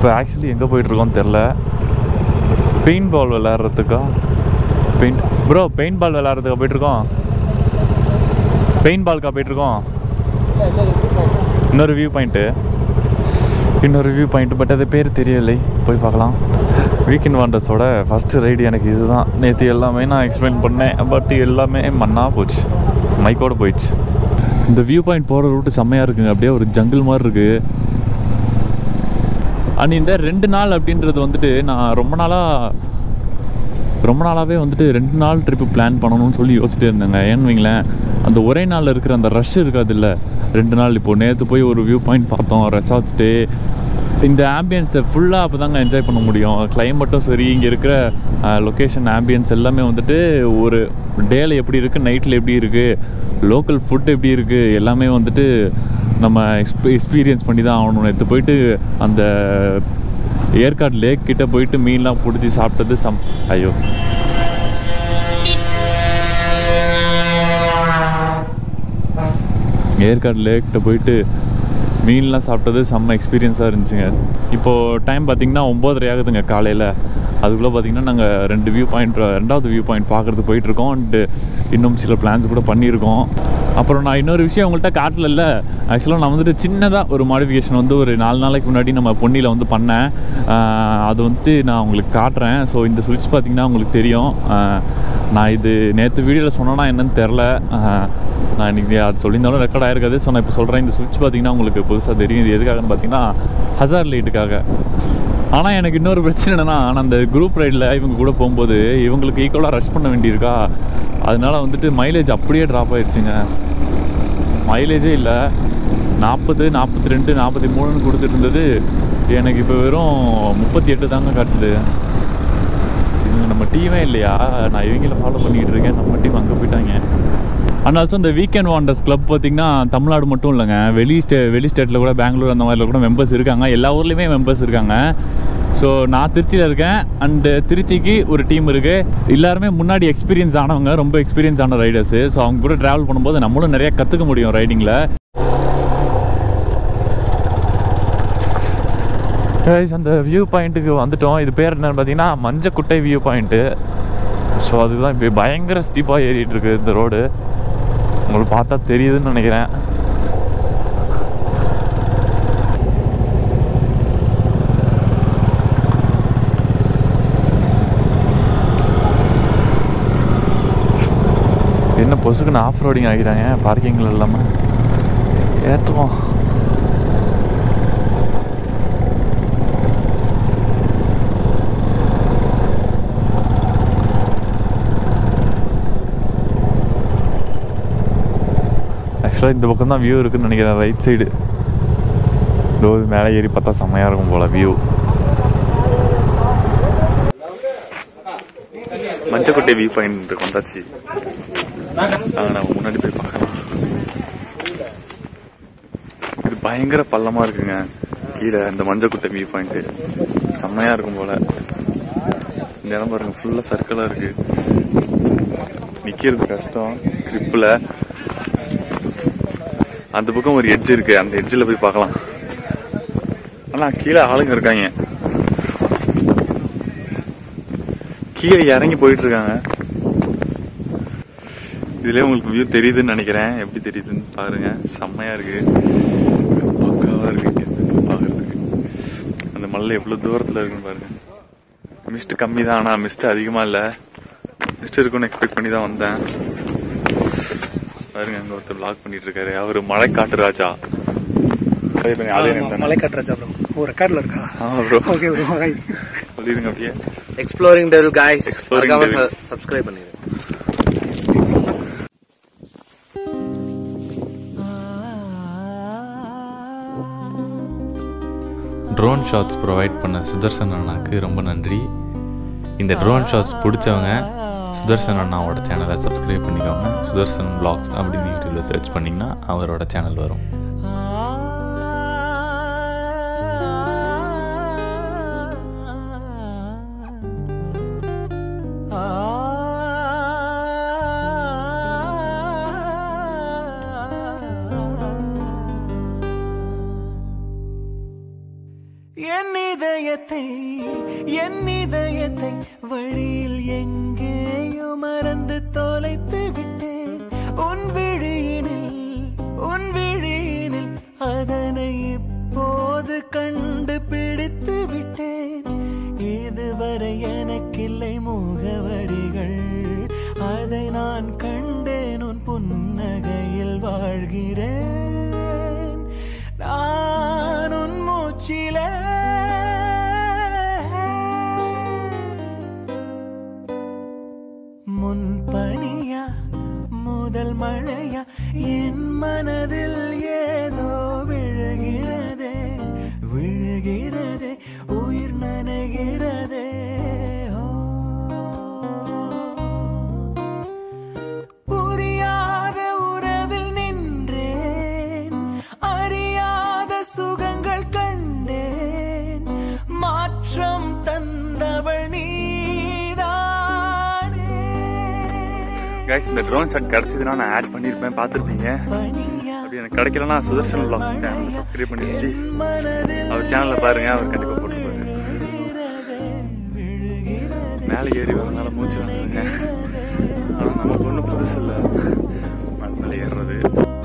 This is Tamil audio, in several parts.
இப்போ ஆக்சுவலி எங்கே போயிட்டுருக்கோம்னு தெரில பெயிண்ட் பால் விளையாடுறதுக்கா பெயிண்ட் ப்ரோ பெயிண்ட் பால் விளையாடுறதுக்கா போயிட்டுருக்கோம் பெயிண்ட் பால்க்கா போயிட்டுருக்கோம் இன்னொரு வியூ பாயிண்ட்டு இன்னொரு வியூ பாயிண்ட் பட் அது பேர் தெரியலை போய் பார்க்கலாம் வீக்கெண்ட் வாண்டர்ஸோட ஃபஸ்ட்டு ரைடு எனக்கு இதுதான் நேற்று எல்லாமே நான் எக்ஸ்பிளைன் பண்ணேன் பட் எல்லாமே மண்ணாக போச்சு மைக்கோட போயிடுச்சு இந்த வியூ பாயிண்ட் போகிற ரூட்டு செம்மையாக இருக்குங்க அப்படியே ஒரு ஜங்கிள் மாதிரி இருக்குது அண்ட் இந்த ரெண்டு நாள் அப்படின்றது வந்துட்டு நான் ரொம்ப நாளாக ரொம்ப நாளாகவே வந்துட்டு ரெண்டு நாள் ட்ரிப்பு பிளான் பண்ணணும்னு சொல்லி யோசிச்சுட்டே இருந்தேங்க ஏன்னு வைங்களேன் அந்த ஒரே நாளில் இருக்கிற அந்த ரஷ் இருக்காதுல்ல ரெண்டு நாள் இப்போது நேற்று போய் ஒரு வியூ பாயிண்ட் பார்த்தோம் ரெசார்ட் ஸ்டே இந்த ஆம்பியன்ஸை ஃபுல்லாக அப்போ தாங்க என்ஜாய் பண்ண முடியும் கிளைமேட்டும் சரி இங்கே இருக்கிற லொக்கேஷன் ஆம்பியன்ஸ் எல்லாமே வந்துட்டு ஒரு டேல எப்படி இருக்குது நைட்டில் எப்படி இருக்குது லோக்கல் ஃபுட் எப்படி இருக்குது எல்லாமே வந்துட்டு நம்ம எக்ஸ்பீ எக்ஸ்பீரியன்ஸ் பண்ணி தான் ஆகணும் நேற்று போயிட்டு அந்த ஏற்காடு லேக் கிட்ட போயிட்டு மீன்லாம் பிடிச்சி சாப்பிட்டது சம் ஐயோ ஏற்காடு லேக்கிட்ட போயிட்டு மீன்லாம் சாப்பிட்டது செம்ம எக்ஸ்பீரியன்ஸாக இருந்துச்சுங்க இப்போது டைம் பார்த்திங்கன்னா ஒம்போதரை ஆகுதுங்க காலையில் அதுக்குள்ளே பார்த்திங்கன்னா நாங்கள் ரெண்டு வியூ பாயிண்ட் ரெண்டாவது வியூ பாயிண்ட் பார்க்குறதுக்கு போயிட்டுருக்கோம் அண்டு இன்னும் சில பிளான்ஸ் கூட பண்ணியிருக்கோம் அப்புறம் நான் இன்னொரு விஷயம் உங்கள்கிட்ட காட்டல ஆக்சுவலாக நான் வந்துட்டு சின்னதாக ஒரு மாடிஃபிகேஷன் வந்து ஒரு நாலு நாளைக்கு முன்னாடி நம்ம பொன்னியில் வந்து பண்ணேன் ஆஹ் அது வந்துட்டு நான் உங்களுக்கு காட்டுறேன் ஸோ இந்த சுவிட்ச் பார்த்திங்கன்னா உங்களுக்கு தெரியும் ஆஹ் நான் இது நேற்று வீடியோவில் சொன்னேன்னா என்னன்னு தெரில நான் இன்றைக்கி அது சொல்லியிருந்தாலும் ரெக்கார்ட் ஆயிருக்காது ஸோ நான் இப்போ சொல்கிறேன் இந்த சுவிட்ச் பார்த்தீங்கன்னா உங்களுக்கு புதுசாக தெரியும் இது எதுக்காகன்னு பார்த்தீங்கன்னா ஹசார் லைட்டுக்காக ஆனால் எனக்கு இன்னொரு பிரச்சனை என்னென்னா நான் அந்த குரூப் ரைடில் இவங்க கூட போகும்போது இவங்களுக்கு ஈக்குவலாக ரஷ் பண்ண வேண்டியிருக்கா அதனால வந்துட்டு மைலேஜ் அப்படியே ட்ராப் ஆயிடுச்சுங்க மைலேஜே இல்லை நாற்பது நாற்பத்தி ரெண்டு நாற்பத்தி மூணுன்னு கொடுத்துட்டு இருந்தது எனக்கு இப்போ வெறும் முப்பத்தி எட்டு தாங்க காட்டுது இவங்க நம்ம டீமே இல்லையா நான் இவங்கள ஃபாலோ பண்ணிக்கிட்டு இருக்கேன் நம்ம டீம் அங்கே போயிட்டாங்க அண்ட் ஆல்சோ இந்த வீக்கெண்ட் வாண்டர்ஸ் கிளப் பார்த்திங்கன்னா தமிழ்நாடு மட்டும் இல்லைங்க வெளி ஸ்டே வெளி ஸ்டேட்டில் கூட பெங்களூர் அந்த மாதிரில கூட மெம்பர்ஸ் இருக்காங்க எல்லா ஊர்லேயுமே மெம்பர்ஸ் இருக்காங்க ஸோ நான் திருச்சியில் இருக்கேன் அண்டு திருச்சிக்கு ஒரு டீம் இருக்குது எல்லாருமே முன்னாடி எக்ஸ்பீரியன்ஸ் ஆனவங்க ரொம்ப எக்ஸ்பீரியன்ஸ் ஆன ரைடர்ஸு ஸோ அவங்க கூட ட்ராவல் பண்ணும்போது நம்மளும் நிறைய கற்றுக்க முடியும் ரைடிங்கில் கைஸ் அந்த வியூ பாயிண்ட்டுக்கு வந்துட்டோம் இது பேர் என்னன்னு பார்த்தீங்கன்னா மஞ்சக்குட்டை வியூ பாயிண்ட்டு ஸோ அதுதான் இப்போ பயங்கர ஸ்டீப்பாக ஏறிட்டு இருக்கு இந்த ரோடு உங்களுக்கு பார்த்தா தெரியுதுன்னு நினைக்கிறேன் என்ன பொசுக்குன்னு ஆஃப் ரோடிங் ஆகிட்டாங்க பார்க்கிங்கில் இல்லாமல் ஏற்றுவோம் ஆக்சுவலாக இந்த பக்கம் தான் வியூ இருக்குன்னு நினைக்கிறேன் ரைட் சைடு இதோ இது மேலே ஏறி பார்த்தா செம்மையாக இருக்கும் போல் வியூ மஞ்சக்கொட்டை வியூ பாயிண்ட் வந்தாச்சு நாங்க நம்ம முன்னாடி போய் பார்க்கலாம் இது பயங்கர பள்ளமா இருக்குங்க கீழே இந்த மஞ்சக்குட்டை வியூ பாயிண்ட் செம்மையா இருக்கும் போல இந்த இடம் பாருங்க ஃபுல்லா சர்க்கிளா இருக்கு நிக்கிறது கஷ்டம் கிரிப்பில் அந்த பக்கம் ஒரு எட்ஜ் இருக்கு அந்த எட்ஜில் போய் பார்க்கலாம் ஆனா கீழே ஆளுங்க இருக்காங்க கீழே இறங்கி போயிட்டு இருக்காங்க இதுலயே உங்களுக்கு வியூ தெரியுதுன்னு நினைக்கிறேன் எப்படி தெரியுதுன்னு பாருங்க செம்மையா இருக்கு பக்காவா இருக்கு இங்க பாக்குறதுக்கு அந்த மலை எவ்வளவு தூரத்துல இருக்குன்னு பாருங்க மிஸ்ட் கம்மி தான் ஆனா மிஸ்ட் அதிகமா இல்ல மிஸ்ட் இருக்கும்னு எக்ஸ்பெக்ட் பண்ணி தான் வந்தேன் பாருங்க அங்க ஒருத்தர் பிளாக் பண்ணிட்டு இருக்காரு அவரு மழை காட்டு ராஜா அதே பண்ணி அதே name தானே? மலை கட்டுறாச்சா ப்ரோ ஓ ரெக்கார்ட்ல இருக்கா ஆமா ப்ரோ ஓகே ப்ரோ சொல்லிருங்க அப்படியே எக்ஸ்ப்ளோரிங் டெவில் காய்ஸ் Exploring மறக்காம Devil. சப்ஸ்கிரைப் பண்ணிடுங்க ட்ரோன் ஷாட்ஸ் ப்ரொவைட் பண்ண சுதர்சன் அண்ணாக்கு ரொம்ப நன்றி இந்த ட்ரோன் ஷாட்ஸ் பிடிச்சவங்க சுதர்சன் அண்ணாவோட சேனலை சப்ஸ்கிரைப் பண்ணிக்கோங்க சுதர்சன் vlogs அப்படின்னு யூடியூப்பில் சர்ச் பண்ணிங்கன்னா அவரோட சேனல் வரும் என் இதயத்தை என் இதயத்தை வழியில் எங்கேயோ மறந்து தொலைத்து விட்டேன் உன் விழியினில் உன் விழியினில் அதனை இப்போது கண்டுபிடித்து விட்டேன் இதுவரை எனக்கில்லை முகவரிகள் அதை நான் கண்டேன் உன் புன்னகையில் வாழ்கிறேன் நான் உன் மூச்சிலே முன் பனியா முதல் மழையா என் மனதில் ஏதோ விழுகிறதே விழுகிறதே உயிர் நனைகிறதே ஓ. புரியாத உறவில் நின்றேன் அறியாத சுகங்கள் கண்டேன் மாற்றம் தந்தவள் நீதானே கைஸ் இந்த ட்ரோன் ஷாட் கிடைச்சதுன்னா நான் ஆட் பண்ணியிருப்பேன் பார்த்துருப்பீங்க பனியா அப்படி எனக்கு கிடைக்கலன்னா சுதர்சன் vlog சேனல் சப்ஸ்கிரைப் பண்ணி வச்சு மனதில் அவர் சேனலில் பாருங்க அவர் கண்டிப்பாக போட்டுருப்பாரு விழுகிறதே, விழுகிறதே மேலே ஏறி வரனால மூச்சு வாங்குங்க ஆனால் நமக்கு ஒன்றும் புதுசு இல்லை மலை மேலே ஏறுறது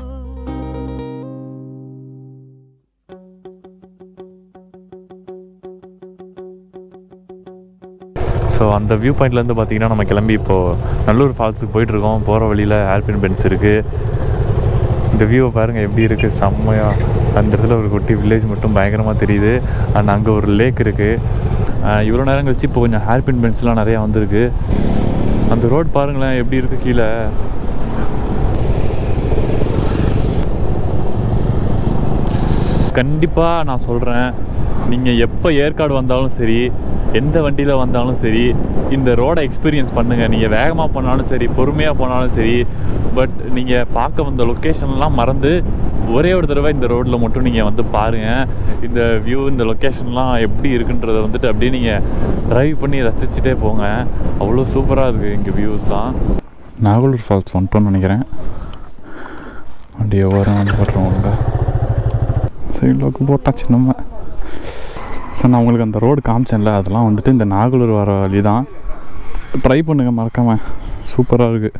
ஸோ அந்த வியூ பாயிண்ட்லேருந்து பார்த்தீங்கன்னா நம்ம கிளம்பி இப்போது நல்லூர் ஃபால்ஸுக்கு போயிட்டுருக்கோம் போகிற வழியில் ஆல்பின் பென்ஸ் இருக்குது இந்த வியூவை பாருங்கள் எப்படி இருக்குது செம்மையாக அந்த இடத்துல ஒரு குட்டி வில்லேஜ் மட்டும் பயங்கரமாக தெரியுது அண்ட் அங்கே ஒரு லேக் இருக்குது இவ்வளோ நேரம் கழிச்சு இப்போ கொஞ்சம் ஹேர்பின் பென்ஸ்லாம் நிறையா வந்திருக்கு அந்த ரோட் பாருங்களேன் எப்படி இருக்குது கீழே கண்டிப்பாக நான் சொல்கிறேன் நீங்கள் எப்போ ஏற்காடு வந்தாலும் சரி எந்த வண்டியில் வந்தாலும் சரி இந்த ரோடை எக்ஸ்பீரியன்ஸ் பண்ணுங்கள் நீங்கள் வேகமாக போனாலும் சரி பொறுமையாக போனாலும் சரி பட் நீங்கள் பார்க்க வந்த லொக்கேஷன்லாம் மறந்து ஒரே ஒரு தடவை இந்த ரோட்டில் மட்டும் நீங்கள் வந்து பாருங்கள் இந்த வியூ இந்த லொக்கேஷன்லாம் எப்படி இருக்குன்றதை வந்துட்டு அப்படியே நீங்கள் ட்ரைவ் பண்ணி ரசிச்சுட்டே போங்க அவ்வளோ சூப்பராக இருக்குது இங்கே வியூஸ்லாம் நாகலூர் ஃபால்ஸ் வந்துட்டோம்னு நினைக்கிறேன் அப்படியே ஓரம் வந்து வர்றோம் ஒழுங்கா சைட்லோக்கு போட்டாச்சு நம்ம ஸோ நான் உங்களுக்கு அந்த ரோடு காமிச்சேன்ல அதெல்லாம் வந்துட்டு இந்த நாகலூர் வர வழி தான் ட்ரை பண்ணுங்கள் மறக்காமல் சூப்பராக இருக்குது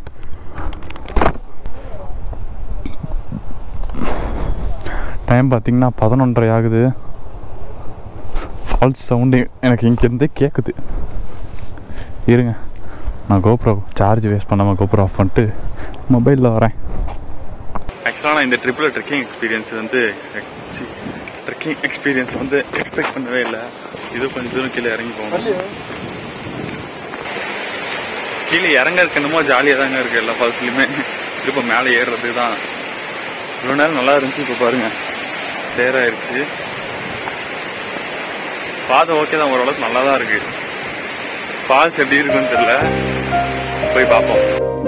டைம் பார்த்தீங்கன்னா பதினொன்றரை ஆகுது ஃபால்ஸ் சவுண்டு எனக்கு இங்கேருந்தே கேட்குது இருங்க நான் கோப்ரோ சார்ஜ் வேஸ்ட் பண்ணாமல் கோப்ரோ ஆஃப் பண்ணிட்டு மொபைலில் வரேன் ஆக்சுவலாக நான் இந்த ட்ரிப்பில் ட்ரெக்கிங் எக்ஸ்பீரியன்ஸ் வந்து ட்ரெக்கிங் எக்ஸ்பீரியன்ஸ் வந்து எக்ஸ்பெக்ட் பண்ணவே இல்லை இது கொஞ்சம் தூரம் கீழே இறங்கி போகணும் கீழே இறங்கறதுக்கு என்னமோ ஜாலியாக தாங்க இருக்குது எல்லா ஃபால்ஸ்லையுமே திரும்ப மேலே ஏறுறது தான் இவ்வளோ நேரம் நல்லா இருந்துச்சு இப்போ பாருங்க சேராயிருச்சு பாதை ஓகே தான் ஓரளவுக்கு நல்லா தான் இருக்கு ஃபால்ஸ் எப்படி இருக்குன்னு தெரியல போய் பார்ப்போம்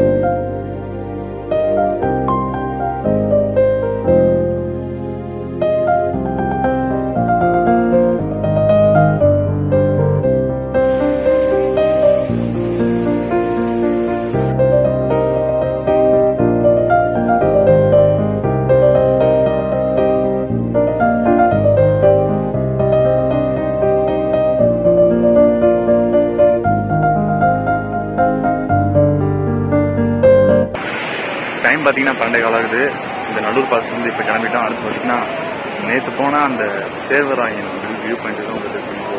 டைம் பார்த்தீங்கன்னா பன்னெண்டே கால் ஆகுது இந்த நல்லூர் பாஸ் வந்து இப்போ கிளம்பிட்டோம் அடுத்து பார்த்தீங்கன்னா நேற்று போனால் அந்த சேர்வராயன் வியூ பாயிண்ட் தான் உங்களுக்கு